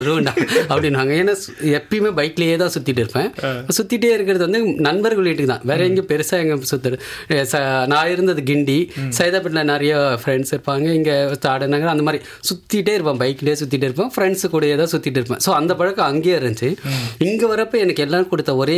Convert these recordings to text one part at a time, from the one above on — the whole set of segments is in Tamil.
வருவேன்டா அப்படின்னாங்க ஏன்னா சு- எப்பயுமே பைக்லேயே தான் சுற்றிட்டு இருப்பேன் சுற்றிட்டே இருக்கிறது வந்து நண்பர்கள் வீட்டுக்கு தான் வேற எங்கேயும் பெருசாக எங்கே சுற்றுறது நான் இருந்தது கிண்டி சைதாப்பேட்டில் நிறைய ஃப்ரெண்ட்ஸ் இருப்பாங்க இங்கே தாடநகர் அந்த மாதிரி சுற்றிட்டே இருப்பேன் பைக்லேயே சுற்றிட்டு இருப்பேன் ஃப்ரெண்ட்ஸு கூடயே தான் சுற்றிட்டு இருப்பேன் ஸோ அந்த பழக்கம் அங்கேயே இருந்துச்சு இங்கே வரப்போ எனக்கு எல்லாரும் கொடுத்த ஒரே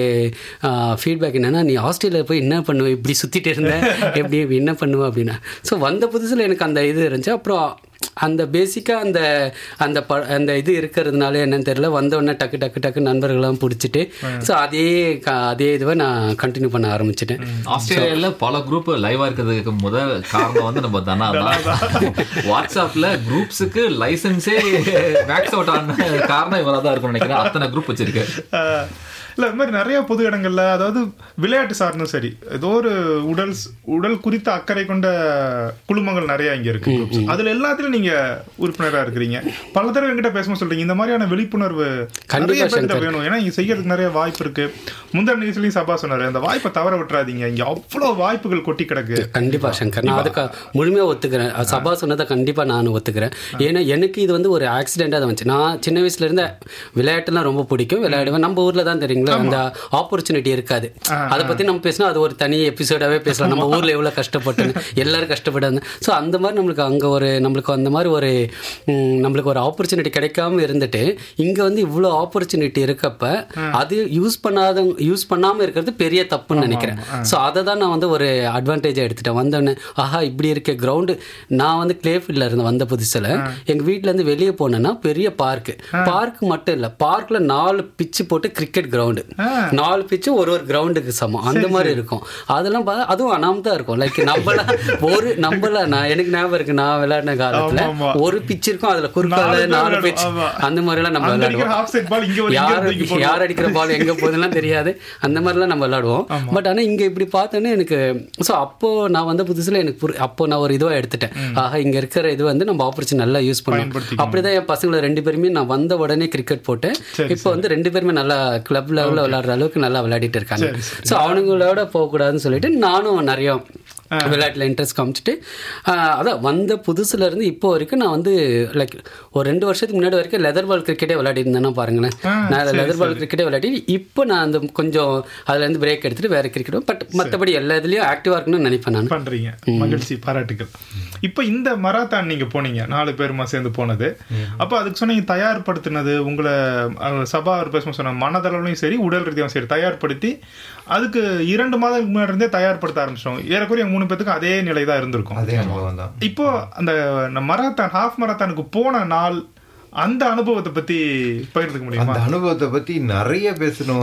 ஃபீட்பேக் என்னன்னா நீ ஆஸ்திரேலியா போய் என்ன பண்ணுவ இப்படி சுற்றிட்டு இருந்த எப்படி என்ன பண்ணுவ அப்படின்னா ஸோ வந்த புதுசில் எனக்கு அந்த இது இருந்துச்சு அப்புறம் அந்த பேசிக்காக அந்த அந்த ப அந்த இது இருக்கிறதுனால என்னன்னு தெரியல வந்த உடனே டக்கு டக்கு டக்கு நண்பர்கள்லாம் பிடிச்சிட்டு ஸோ அதே க- அதே இதுவை நான் கண்டினியூ பண்ண ஆரம்பிச்சிட்டேன் ஆஸ்திரேலியால பல குரூப் லைவா இருக்கிறதுக்கு முதல் காரணம் வந்து நம்ம தனா தான் வாட்ஸ்அப்ல குரூப்ஸுக்கு லைசன்ஸே மேக்ஸ் அவுட் ஆன காரணம் இவரா தான் இருக்கும் நினைக்கிறேன் அத்தனை குரூப் வச்சிருக்கு ஆஹ் இல்ல இந்த மாதிரி நிறைய பொது இடங்கள்ல அதாவது விளையாட்டு சார்ந்தும் சரி ஏதோ ஒரு உடல் ஸ்- உடல் குறித்த அக்கறை கொண்ட குழுமங்கள் நிறைய இங்க இருக்கு groups. அதுல எல்லாத்துலயும் நீங்க உறுப்பினரா இருக்கிறீங்க பல தடவை என்கிட்ட பேசும்போது சொல்றீங்க இந்த மாதிரியான விழிப்புணர்வு நிறைய பேர்கிட்ட வேணும் ஏன்னா இங்க செய்யறதுக்கு நிறைய வாய்ப்பு இருக்கு முந்தின நிகழ்ச்சியிலையும் சபா சொன்னாரு அந்த வாய்ப்பை தவற விட்டுறாதீங்க இங்க அவ்வளவு வாய்ப்புகள் கொட்டி கிடக்கு கண்டிப்பா சங்கர் நான் அதுக்கு முழுமையாக ஒத்துக்கிறேன் அது சபா சொன்னதை கண்டிப்பா நானும் ஒத்துக்கிறேன் ஏன்னா எனக்கு இது வந்து ஒரு ஆக்சிடென்ட்டாக தான் வந்துச்சு நான் சின்ன வயசுல இருந்த விளையாட்டுலாம் ரொம்ப பிடிக்கும் விளையாடுவேன் நம்ம ஊர்ல தான் தெரியுங்களா அந்த ஆப்பர்ச்சுனிட்டி இருக்காது அதை பத்தி நம்ம பேசினா அது ஒரு தனி எபிசோடாவே பேசலாம் நம்ம ஊர்ல எவ்வளவு கஷ்டப்பட்டு எல்லாரும் கஷ்டப்பட்டாங்க ஸோ அந்த மாதிரி நம்மளுக்கு அங்க ஒரு நம்மளுக்கு அந்த மாதிரி ஒரு ம், நம்மளுக்கு ஒரு ஆப்பர்ச்சுனிட்டி கிடைக்காம இருந்துட்டு இங்க வந்து இவ்வளோ ஆப்பர்ச்சுனிட்டி இருக்கப்ப அது யூஸ் பண்ணாத யூஸ் பண்ணாம இருக்கிறது பெரிய தப்புன்னு நினைக்கிறேன் ஸோ அதை தான் நான் வந்து ஒரு அட்வான்டேஜாக எடுத்துட்டேன் வந்தோடனே ஆஹா இப்படி இருக்க கிரவுண்டு நான் வந்து கிளேஃபீல்டில் இருந்து வந்த புதுசில் எங்கள் வீட்டிலேருந்து வெளியே போனேன்னா பெரிய பார்க்கு பார்க் மட்டும் இல்லை பார்க்கில் நாலு பிச்சு போட்டு கிரிக்கெட் கிரவுண்டு நாலு பிச்சு ஒரு ஒரு கிரவுண்டுக்கு சமம் அந்த மாதிரி இருக்கும் அதெல்லாம் பார்த்தா அதுவும் அனாமதா இருக்கும் லைக் நம்மளாம் ஒரு நம்மள நான் எனக்கு ஞாபகம் இருக்கு நான் விளையாடின காலத்துல ஆமா. ஒரு பிச் இருக்கும் அதுல குறுக்கால நாலு பேர் நாலு விளையாடுவோம். பிச் ஆமா. அந்த மாதிரிலாம் நம்ம அங்க அடிக்கிற விளையாடுவோம் half set ball இங்க ஒரு இங்க யார் ஒரு தூக்கி போடுவோம். யார் அடிக்கிற பால் எங்க போகுதுலாம் தெரியாது அந்த மாதிரிலாம் நம்ம விளையாடுவோம் பட் ஆனா இங்க இப்படி பார்த்தோன்னே எனக்கு ஸோ அப்போ நான் வந்த புதுசுல எனக்கு புரி- அப்போ நான் ஒரு இதுவா எடுத்துட்டேன் ஆஹா இங்க இருக்கிற இது வந்து நம்ம ஆப்பர்ச்சுனிட்டி நல்லா யூஸ் பண்ணலாம் பயன்படுத்திக்கணும். அப்படிதான் என் பசங்களை ரெண்டு பேருமே நான் வந்த உடனே கிரிக்கெட் போட்டேன் இப்போ வந்து ரெண்டு பேருமே நல்லா கிளப் லெவலில் விளையாடுற அளவுக்கு நல்லா விளையாடிட்டு இருக்காங்க ஸோ அவனுங்களோட போகக்கூடாதுன்னு சொல்லிட்டு நானும் நிறைய விளையாட்டில் இன்ட்ரெஸ்ட் காமிச்சிட்டு ஆஹ், அதான் வந்த புதுசுல இருந்து இப்போ வரைக்கும் நான் வந்து லைக் ஒரு ரெண்டு வருஷத்துக்கு முன்னாடி வரைக்கும் லெதர் பால் கிரிக்கெட்டே விளையாடி இருந்தேன்னா பாருங்களேன் நான் லெதர் பால் கிரிக்கெட்டே விளையாடி இப்போ நான் அந்த கொஞ்சம் அதுலேருந்து பிரேக் எடுத்துட்டு வேற கிரிக்கெட் பட் மற்றபடி எல்லா இதுலேயும் ஆக்டிவாக இருக்கணும்னு நினைப்பேன் நான் பண்றீங்க மகிழ்ச்சி பாராட்டுகள் இப்ப இந்த மராத்தான் நீங்க போனீங்க நாலு பேருமா சேர்ந்து போனது அப்ப அதுக்கு சொன்னீங்க தயார்படுத்தினது உங்களை அஹ், சபா அவர் பேசும்போது சொன்ன மனதளவுலையும் சரி உடல் ரீதியாகவும் சரி தயார்படுத்தி அதுக்கு இரண்டு மாதம் முன்னாடி இருந்தே தயார்படுத்த ஆரம்பிச்சோம் ஏறக்குறைய மூணு பேத்துக்கும் அதே நிலை தான் இருந்திருக்கும் அதே அனுபவம் தான் இப்போ அந்த மராத்தான் ஹாஃப் மராத்தானுக்கு போன நாள் அந்த அனுபவத்தை பத்தி பகிர்ந்துக்க முடியுமா அந்த அனுபவத்தை பத்தி நிறைய பேசணும்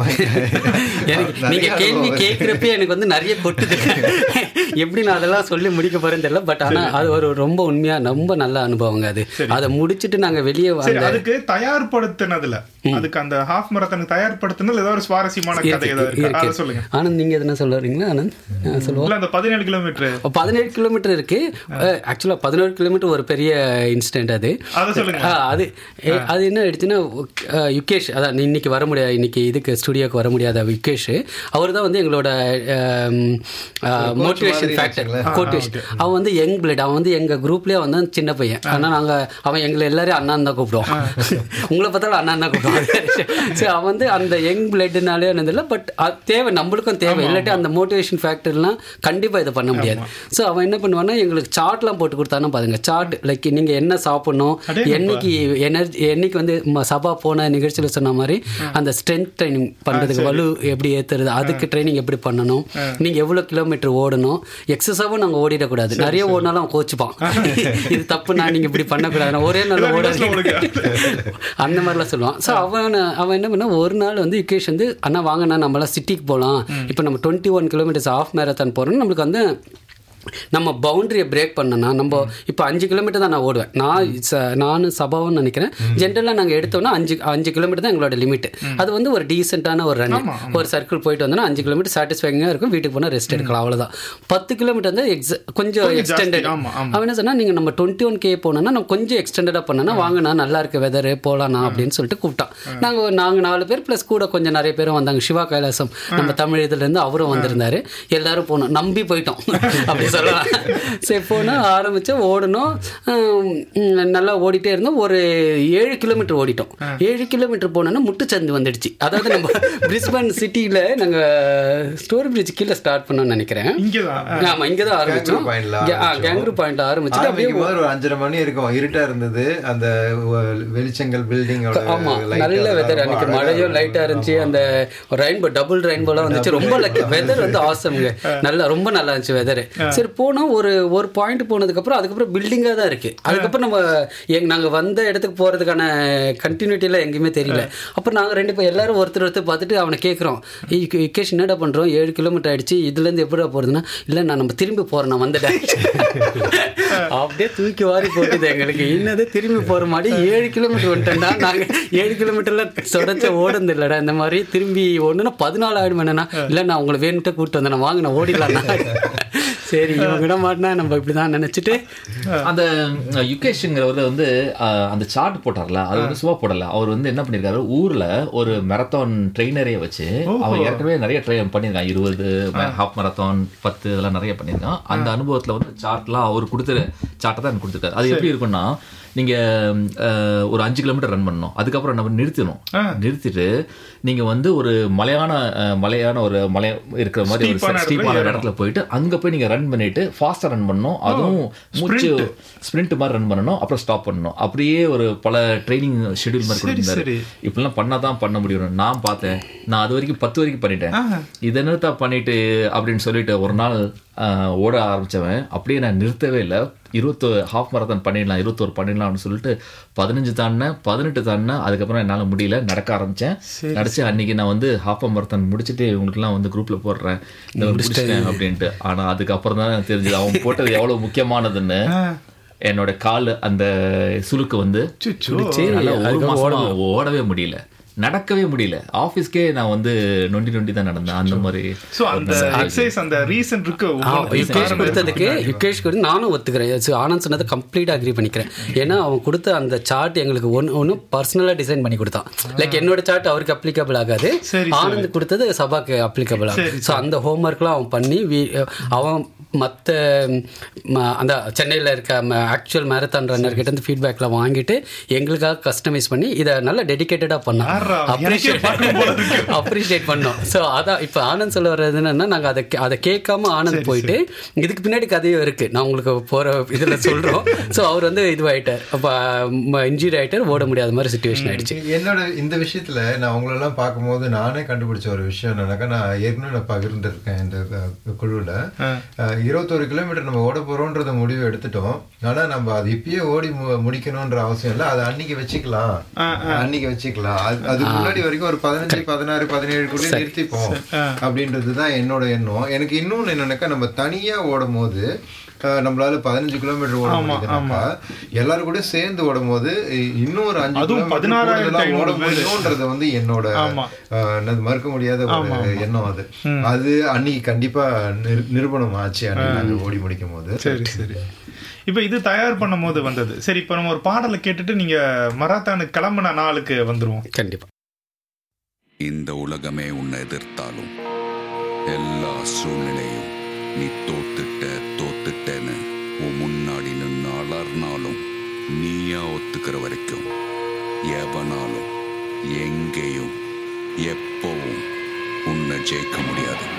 எனக்கு நிறைய நீங்க கேள்வி அனுபவம் இருக்கு. கேட்குறப்ப எனக்கு வந்து நிறைய கொட்டுது எப்படி நான் அதெல்லாம் சொல்லி முடிக்க போறேன்னு தெரியல பட் ஆனா அது ஒரு ரொம்ப உண்மையா ரொம்ப நல்ல அனுபவங்க அது அதை முடிச்சிட்டு நாங்க வெளியே சரி வந்த அதுக்கு தயார்படுத்தினதுல அதுக்கு அந்த ஹாஃப் மராத்தானுக்கு தயார்படுத்தினதுல ஏதாவது ஒரு சுவாரஸ்யமான கதை ஏதாவது இருக்கா அதை இருக்கு சொல்லுங்க ஆனந்த் நீங்க எதுனா சொல்ல வரீங்களா ஆனந்த் நான் சொல்லுவோம் இல்ல அந்த பதினேழு கிலோமீட்டர் பதினேழு கிலோமீட்டர் இருக்கு ஆக்சுவலா பதினேழு கிலோமீட்டர் ஒரு பெரிய இன்சிடென்ட் அது அதை சொல்லுங்க ஆ, அது ஏ, அது என்ன ஆயிடுச்சுன்னா அஹ், யுகேஷ் அதான் நீ இன்னைக்கு வர முடியாது இன்னைக்கு இதுக்கு ஸ்டுடியோக்கு வர முடியாத யுகேஷ் அவர் தான் வந்து எங்களோட மோட்டிவேஷன் மாதிரி ஃபேக்டர் வச்சுங்களேன். கோட்டிவேஷ் அவன் வந்து யங் பிளட் அவன் வந்து எங்க குரூப்லயே வந்து சின்ன பையன் ஆனா நாங்க அவன் எங்களை எல்லாரையும் அண்ணான் தான் கூப்பிடுவோம் உங்களை பார்த்தாலும் அண்ணான் தான் கூப்பிடுவோம் சரி அவன் வந்து அந்த யங் பிளட்னாலே இல்லை பட் தேவை நம்மளுக்கும் தேவை இல்லாட்டி அந்த மோட்டிவேஷன் ஃபேக்டர்லாம் கண்டிப்பா இதை பண்ண முடியாது ஸோ அவன் என்ன பண்ணுவான்னா எங்களுக்கு சார்ட்லாம் போட்டு கொடுத்தானா பாருங்க சார்ட் லைக் நீங்க என்ன சாப்பிடணும் என்னைக்கு எனர்ஜி என்னைக்கு வந்து ம- சபா போன நிகழ்ச்சியில் சொன்ன மாதிரி அந்த ஸ்ட்ரென்த் ட்ரைனிங் பண்றதுக்கு வலு எப்படி ஏத்துறது அதுக்கு ட்ரைனிங் எப்படி பண்ணணும் நீங்க எவ்வளவு கிலோமீட்டர் ஓடணும் எக்ஸஸாவும் நாங்க ஓடிடக்கூடாது நிறைய ஓடினாலும் அவன் கோச்சுப்பான் இது தப்பு நான் நீங்க இப்படி பண்ணக்கூடாது நான் ஒரே நாள் ஓடாது அந்த மாதிரிலாம் சொல்லுவான் ஸோ அவன் அவன் என்ன பண்ணா ஒரு நாள் வந்து யுகேஷ் வந்து அண்ணா வாங்கண்ணா நம்மளாம் சிட்டிக்கு போகலாம் இப்போ நம்ம twenty one kilometres of marathon போகிறோம்னு நம்மளுக்கு வந்து நம்ம பவுண்டரியை பிரேக் பண்ணனா நம்ம இப்போ அஞ்சு கிலோமீட்டர் தான் நான் ஓடுவேன் நான் ச- நானும் சபாவும் நினைக்கிறேன் ஜென்ரலாக நாங்கள் எடுத்தோம்னா அஞ்சு அஞ்சு கிலோமீட்டர் தான் எங்களோட லிமிட் அது வந்து ஒரு டீசெண்டான ஒரு ரன் ஒரு சர்க்கிள் போயிட்டு வந்தோம்னா அஞ்சு கிலோமீட்டர் சாட்டிஸ்ஃபைங்காக இருக்கும் வீட்டுக்கு போனால் ரெஸ்ட் எடுக்கலாம் அவ்வளோதான் பத்து கிலோமீட்டர் வந்து எக்ஸ கொஞ்சம் எக்ஸ்டெண்டட் ஆமா, ஆமா. அவன் என்ன சொன்னா நீங்கள் நம்ம டுவெண்ட்டி ஒன் கே போனோம்னா நம்ம கொஞ்சம் எக்ஸ்டெண்டடாக பண்ணனா வாங்கண்ணா நல்லா இருக்கு வெதரு போகலாண்ணா அப்படின்னு சொல்லிட்டு கூப்பிட்டான் நாங்கள் நாங்கள் நாலு பேர் ப்ளஸ் கூட கொஞ்சம் நிறைய பேரும் வந்தாங்க சிவா கைலாசம் நம்ம தமிழ் இதுலேருந்து அவரும் வந்திருந்தாரு எல்லாரும் போனோம் நம்பி போயிட்டோம் அப்படி சொல்லலாம் சரி போனால் ஆரம்பித்தோம் ஓடணும் ஹம், ம், நல்லா ஓடிட்டே இருந்தோம் ஒரு ஏழு கிலோமீட்டர் ஓடிட்டோம் ஏழு கிலோமீட்டர் போனோன்னா முட்டுச்சந்து வந்துடுச்சு அதாவது நம்ம பிரிஸ்பன் சிட்டியில் நாங்கள் ஸ்டோரி பிரிட்ஜ் கீழே ஸ்டார்ட் பண்ணோம்னு நினைக்கிறேன் இங்கதான் ஆமாம் இங்கே தான் ஆரம்பித்தோம் Gangroo Point ல ஆரம்பிச்சோம். கேங்க்ரூ பாயிண்ட் ஆரம்பிச்சுட்டு அப்படியே ஆரம்பிக்கும் போது ஒரு அஞ்சரை மணி இருக்கும் இருட்டா இருந்தது அந்த வ- வெளிச்சங்கள் பில்டிங் ஆமா நல்ல வெதர் அன்னைக்கு மழையும் லைட்டா இருந்துச்சு அந்த ரெயின்போ டபுள் ரெயின்போலாம் வந்துச்சு ரொம்ப லக்கி வெதர் வந்து ஆசம்ங்க நல்லா ரொம்ப நல்லா இருந்துச்சு வெதர் சரி போனோம் ஒரு ஒரு பாயிண்ட் போனதுக்கு அப்புறம் அதுக்கப்புறம் பில்டிங்கா தான் இருக்கு அதுக்கப்புறம் நம்ம எங்க நாங்க வந்த இடத்துக்கு போறதுக்கான கண்டினியூட்டி எல்லாம் எங்கேயுமே தெரியல அப்புறம் நாங்க ரெண்டு பேர் எல்லாரும் ஒருத்தர் ஒருத்தர் பார்த்துட்டு அவனை கேட்குறோம் விகேஷ் என்னடா பண்றோம் ஏழு கிலோமீட்டர் ஆயிடுச்சு இதுல இருந்து எப்படிடா போறதுன்னா இல்ல நான் நம்ம திரும்பி போறோம் நான் வந்துட்டேன் அப்படியே தூக்கி வாரி போட்டுது எங்களுக்கு என்னது திரும்பி போற மாதிரி ஏழு கிலோமீட்டர் வந்துட்டேன்டா நாங்க ஏழு கிலோமீட்டர்ல தொடர்ச்சி ஓடுந்து இல்லடா இந்த மாதிரி திரும்பி ஒண்ணுன்னா பதினாலு ஆயிடும் என்னன்னா இல்ல நான் உங்களை வேணுட்டு கூப்பிட்டு வந்தேன் நான் வாங்க நான் ஓடிடலாம் சரி இவன் விட மாட்டேனா நம்ம இப்படிதான் நினைச்சிட்டு அந்த அஹ், யுகேஷ்ங்கிறவர் வந்து அஹ், அந்த சார்ட் போட்டார்ல அது வந்து சும்மா போடல அவர் வந்து என்ன பண்ணிருக்காரு ஊர்ல ஒரு மெரத்தான் ட்ரெயினரே வச்சு அவர் ஏற்கனவே நிறைய ட்ரெயின் பண்ணியிருக்கான் இருபது ஹாஃப் மரத்தான் பத்து இதெல்லாம் நிறைய பண்ணியிருக்கான் அந்த அனுபவத்துல வந்து சார்ட்லாம் அவர் கொடுத்துரு சார்ட்டை தான் எனக்கு கொடுத்துருக்காரு அது எப்படி இருக்கும்னா நீங்க அஹ், ஒரு அஞ்சு கிலோமீட்டர் ரன் பண்ணணும் அதுக்கப்புறம் நம்ம நிறுத்தணும் நிறுத்திட்டு நீங்க வந்து ஒரு மலையான அஹ், மலையான ஒரு மலை இருக்கிற மாதிரி ஒரு Steep-ஆன ஸ்டீப்பான இடத்துல இடத்துல போயிட்டு அங்க போய் நீங்க ரன் பண்ணிட்டு ஃபாஸ்டா ரன் பண்ணணும் அதுவும் மூச்சு ஸ்பிரிண்ட் மாதிரி ரன் பண்ணணும் அப்புறம் ஸ்டாப் பண்ணணும் அப்படியே ஒரு பல ட்ரைனிங் ஷெட்யூல் மாதிரி கொடுத்திருந்தாரு சரி. இப்படிலாம் பண்ணாதான் பண்ண முடியும் நான் பார்த்தேன் நான் அது வரைக்கும் பத்து வரைக்கும் பண்ணிட்டேன் இது என்னத்தா பண்ணிட்டு அப்படின்னு சொல்லிட்டு ஒரு நாள் ஆஹ், ஓட ஆரம்பிச்சவன் அப்படியே நான் நிறுத்தவே இல்லை இருபத்தோ ஹாஃப் மரத்தான் பண்ணிடலாம் இருபத்தோரு பண்ணிடலாம்னு சொல்லிட்டு பதினஞ்சு தாண்டினேன் பதினெட்டு தாண்டினேன் அதுக்கப்புறம் என்னால் முடியல நடக்க ஆரம்பிச்சேன் நடிச்சு அன்னைக்கு நான் வந்து ஹாஃப் மரத்தான் முடிச்சுட்டு இவங்களுக்குலாம் வந்து குரூப்ல போடுறேன் இந்த மாதிரி முடிச்சிட்டேன் அப்படின்ட்டு ஆனா அதுக்கப்புறம் தான் எனக்கு தெரிஞ்சது அவன் போட்டது எவ்வளவு முக்கியமானதுன்னு என்னோட கால் அந்த சுளுக்கு வந்து நல்லா ஒரு மாசமா ஓடவே முடியல நடக்கவே முடியல ஆபீஸ்க்கே நான் வந்து நொண்டி நொண்டி தான் நடந்தேன் அந்த மாதிரி சோ அந்த எக்ஸசைஸ் அந்த ரீசன் இருக்கு ஆ, ஒவ்வொரு யுகேஷ் காரணம் கொடுத்ததுக்கு யுகேஷ் கொடுத்து நானும் ஒத்துக்கிறேன் So, ஆனந்த் சொன்னதை கம்ப்ளீட்டாக அக்ரி பண்ணிக்கிறேன் ஏன்னா அவன் கொடுத்த அந்த சார்ட் எங்களுக்கு ஒன்று ஒன்று பர்சனலாக டிசைன் பண்ணி கொடுத்தான் லைக் என்னோட சார்ட் அவருக்கு அப்ளிகபிள் ஆகாது சரி, ஆனந்த் கொடுத்தது சபாக்கு அப்ளிகபிள் ஆகும் ஸோ அந்த ஹோம்ஒர்க்லாம் அவன் பண்ணி we- அவன் மற்ற அந்த சென்னையில் இருக்க ஆக்சுவல் மேரத்தான் ரன்னர் கிட்ட இருந்து ஃபீட்பேக்லாம் வாங்கிட்டு எங்களுக்காக கஸ்டமைஸ் பண்ணி இதை நல்லா டெடிகேட்டடாக பண்ணான் ஆறா, எனக்கே பார்க்கணும் போல இருக்கு. அப்ரிஷியேட் பண்ணோம் ஸோ அதான் இப்போ ஆனந்த் சொல்ல வர்றது என்னன்னா நாங்கள் அதை அதை கேட்காம ஆனந்த் போயிட்டு இதுக்கு பின்னாடி கதையும் இருக்கு நான் உங்களுக்கு போகிற இதில் சொல்கிறோம் ஸோ அவர் வந்து இதுவாயிட்டார் அப்போ இன்ஜூரி ஆயிட்டார் ஓட முடியாத மாதிரி சுச்சுவேஷன் ஆயிடுச்சு என்னோட இந்த விஷயத்துல நான் உங்களெல்லாம் பார்க்கும்போது நானே கண்டுபிடிச்ச ஒரு விஷயம் என்னன்னாக்கா நான் ஏற்கனவே நான் பகிர்ந்துருக்கேன் இந்த அஹ், குழுவுல அஹ், இருபத்தொரு கிலோமீட்டர் நம்ம ஓட போறோம்ன்றத முடிவு எடுத்துட்டோம் ஆனா நம்ம அது இப்பயே ஓடி மு- முடிக்கணும்ன்ற அவசியம் இல்லை அதை அன்னைக்கு வச்சுக்கலாம் அன்னைக்கு வச்சுக்கலாம் அது- அதுக்கு முன்னாடி வரைக்கும் ஒரு பதினஞ்சு பதினாறு பதினேழு கூட நிறுத்திப்போம் அப்படின்றதுதான் என்னோட எண்ணம் எனக்கு இன்னொன்னு என்னன்னாக்கா நம்ம தனியா ஓடும் போது அஹ், நம்மளால பதினஞ்சு கிலோமீட்டர் ஓட முடியுதுனாக்கா எல்லாரும் கூட சேர்ந்து ஓடும் போது இ- இன்னும் ஒரு அஞ்சு அதுவும் கிலோமீட்டர் 16,000 கூடுதலா ஓட ஐநூறு பேரு. முடியும்ன்றது வந்து என்னோட ஆமா. அஹ், என்னது மறுக்க முடியாத ஒரு எண்ணம் அது அது அன்னைக்கு கண்டிப்பா நிரு- நிரூபணம் ஆச்சு அன்னைக்கு நாங்க ஓடி முடிக்கும் போது சரி சரி இப்ப இது தயார் பண்ணும் போது வந்தது சரி இப்ப நம்ம ஒரு பாடலை கேட்டுட்டு நீங்க மராத்தானுக்கு கிளம்புன நாளுக்கு வந்துருவோம் கண்டிப்பாக இந்த உலகமே உன்னை எதிர்த்தாலும் எல்லா சூழ்நிலையும் நீ தோத்துட்ட தோத்துட்டேன்னு உன் முன்னாடி நின்று அலர்னாலும் நீயா ஒத்துக்கிற வரைக்கும் எவனாலும் எங்கேயும் எப்பவும் உன்னை ஜெயிக்க முடியாது